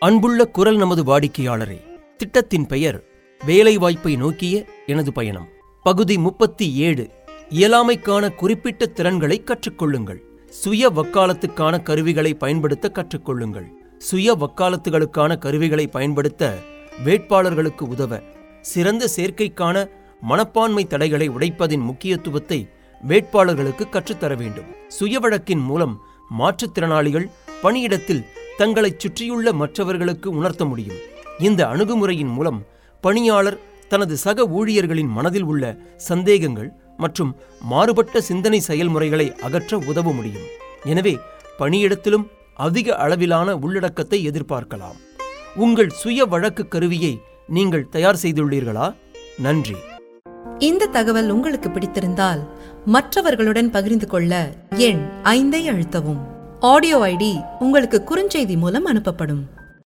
அன்புள்ள குரல் நமது வாடிக்கையாளரே திட்டத்தின் பெயர் வேலைவாய்ப்பை நோக்கிய எனது பயணம் பகுதி முப்பத்தி ஏழு இயலாமைக்கான குறிப்பிட்ட திறன்களை கற்றுக்கொள்ளுங்கள் சுய வக்காலத்துக்கான கருவிகளை பயன்படுத்த கற்றுக்கொள்ளுங்கள் சுய வக்காலத்துகளுக்கான கருவிகளை பயன்படுத்த வேட்பாளர்களுக்கு உதவ சிறந்த சேர்க்கைக்கான மனப்பான்மை தடைகளை உடைப்பதின் முக்கியத்துவத்தை வேட்பாளர்களுக்கு கற்றுத்தர வேண்டும் சுய வழக்கின் மூலம் மாற்றுத்திறனாளிகள் பணியிடத்தில் தங்களைச் சுற்றியுள்ள மற்றவர்களுக்கு உணர்த்த முடியும் இந்த அணுகுமுறையின் மூலம் பணியாளர் தனது சக ஊழியர்களின் மனதில் உள்ள சந்தேகங்கள் மற்றும் மாறுபட்ட சிந்தனை செயல்முறைகளை அகற்ற உதவ முடியும் எனவே பணியிடத்திலும் அதிக அளவிலான உள்ளடக்கத்தை எதிர்பார்க்கலாம் உங்கள் சுய வழக்கு கருவியை நீங்கள் தயார் செய்துள்ளீர்களா நன்றி இந்த தகவல் உங்களுக்கு பிடித்திருந்தால் மற்றவர்களுடன் பகிர்ந்து கொள்ள எண் ஐந்தை அழுத்தவும் ஆடியோ ஐடி உங்களுக்கு குறுஞ்செய்தி மூலம் அனுப்பப்படும்